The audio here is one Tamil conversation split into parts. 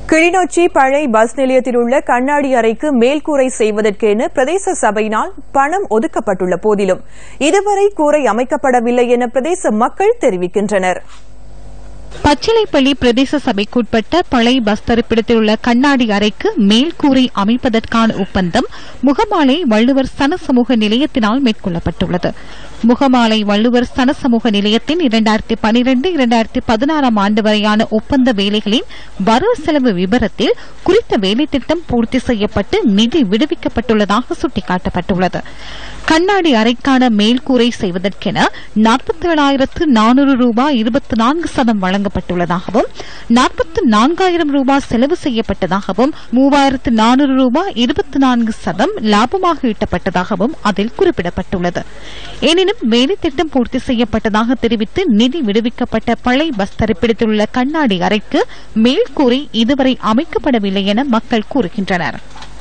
கிளிநொச்சி பழை பஸ் நிலையத்தில் உள்ள கண்ணாடி அறைக்கு மேல்கூரை செய்வதற்கென பிரதேச சபையினால் பணம் ஒதுக்கப்பட்டுள்ள போதிலும் இதுவரை கூரை அமைக்கப்படவில்லை என பிரதேச மக்கள் தெரிவிக்கின்றனர் பச்சிலைப்பள்ளி பிரதேச சபைக்குட்பட்ட பழைய பஸ் தரிப்பிடத்தில் உள்ள கண்ணாடி அறைக்கு மேல்கூரை அமைப்பதற்கான ஒப்பந்தம் முகமாலை வள்ளுவர் சன சமூக நிலையத்தினால் மேற்கொள்ளப்பட்டுள்ளது முகமாலை வள்ளுவர் சன சமூக நிலையத்தின் இரண்டாயிரத்தி பனிரெண்டு இரண்டாயிரத்தி பதினாறாம் ஆண்டு வரையான ஒப்பந்த வேலைகளின் வரவு செலவு விபரத்தில் குறித்த வேலைத்திட்டம் பூர்த்தி செய்யப்பட்டு நிதி விடுவிக்கப்பட்டுள்ளதாக சுட்டிக்காட்டப்பட்டுள்ளது கண்ணாடி அறைக்கான மேல்கூரை செய்வதற்கென நாற்பத்தி ஏழாயிரத்து நானூறு ரூபாய் இருபத்தி நான்கு சதம் வழங்கப்பட்டுள்ளதாகவும் நாற்பத்தி நான்காயிரம் ரூபாய் செலவு செய்யப்பட்டதாகவும் மூவாயிரத்து நானூறு ரூபாய் இருபத்தி நான்கு சதம் லாபமாக ஈட்டப்பட்டதாகவும் அதில் குறிப்பிடப்பட்டுள்ளது எனினும் வேலைத்திட்டம் பூர்த்தி செய்யப்பட்டதாக தெரிவித்து நிதி விடுவிக்கப்பட்ட பழைய பஸ் தரிப்பிடத்தில் உள்ள கண்ணாடி அறைக்கு மேல்கூரை இதுவரை அமைக்கப்படவில்லை என மக்கள் கூறுகின்றனர்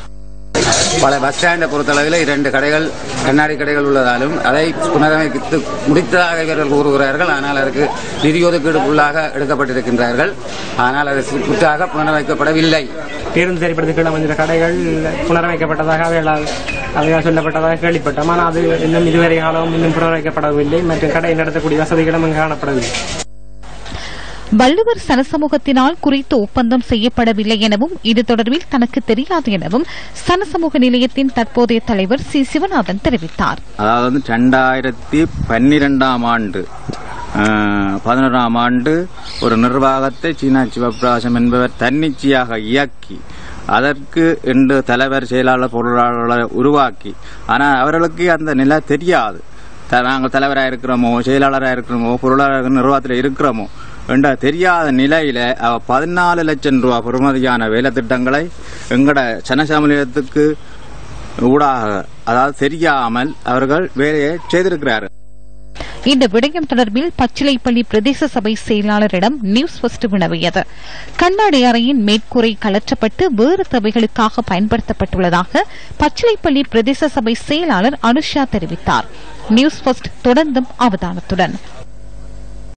பல பஸ் ஸ்டாண்டை பொறுத்தளவில் இரண்டு கடைகள் கண்ணாடி கடைகள் உள்ளதாலும் அதை புனரமைத்து முடித்ததாக இவர்கள் கூறுகிறார்கள் ஆனால் அதற்கு நிதி ஒதுக்கீடுக்குள்ளாக எடுக்கப்பட்டிருக்கின்றார்கள் ஆனால் அது முற்றாக புனரமைக்கப்படவில்லை பேருந்து திரைப்படத்துக்கு அமைந்த கடைகள் புனரமைக்கப்பட்டதாக அவைகளால் அவையால் சொல்லப்பட்டதாக கேள்விப்பட்டோம் ஆனால் அது இன்னும் இதுவரை காலம் இன்னும் புனரமைக்கப்படவில்லை மற்றும் கடை நடத்தக்கூடிய வசதிகளும் அங்கு காணப்படவில்லை வள்ளுவர் சனசமூகத்தினால் குறித்த ஒப்பந்தம் செய்யப்படவில்லை எனவும் இது தொடர்பில் தனக்கு தெரியாது எனவும் சனசமூக நிலையத்தின் தற்போதைய தலைவர் சி சிவநாதன் தெரிவித்தார் அதாவது வந்து ரெண்டாயிரத்தி பன்னிரெண்டாம் ஆண்டு அஹ், பதினோராம் ஆண்டு ஒரு நிர்வாகத்தை சீனா சிவபிரகாசம் என்பவர் தன்னிச்சையாக இயக்கி அதற்கு என்று தலைவர் செயலாளர் பொருளாளரை உருவாக்கி ஆனால் அவர்களுக்கு அந்த நிலை தெரியாது த- நாங்கள் தலைவராக இருக்கிறோமோ செயலாளராக இருக்கிறோமோ பொருளாளர் நிர்வாகத்தில் இருக்கிறோமோ என்ற தெரியாத நிலையில அவ பதினாலு லட்சம் ரூபாய் பெறுமதியான வேலை திட்டங்களை எங்கட சனசமூகத்துக்கு ஊடாக அதாவது தெரியாமல் அவர்கள் வேலையை செய்திருக்கிறார்கள் இந்த விடயம் தொடர்பில் பச்சிலைப்பள்ளி பிரதேச சபை செயலாளரிடம் நியூஸ் ஃபர்ஸ்ட் வினவியது கண்ணாடி அறையின் மேற்கூரை கலற்றப்பட்டு வேறு தேவைகளுக்காக பயன்படுத்தப்பட்டுள்ளதாக பச்சிலைப்பள்ளி பிரதேச சபை செயலாளர் அனுஷா தெரிவித்தார் நியூஸ் ஃபர்ஸ்ட் தொடர்ந்தும் அவதானத்துடன்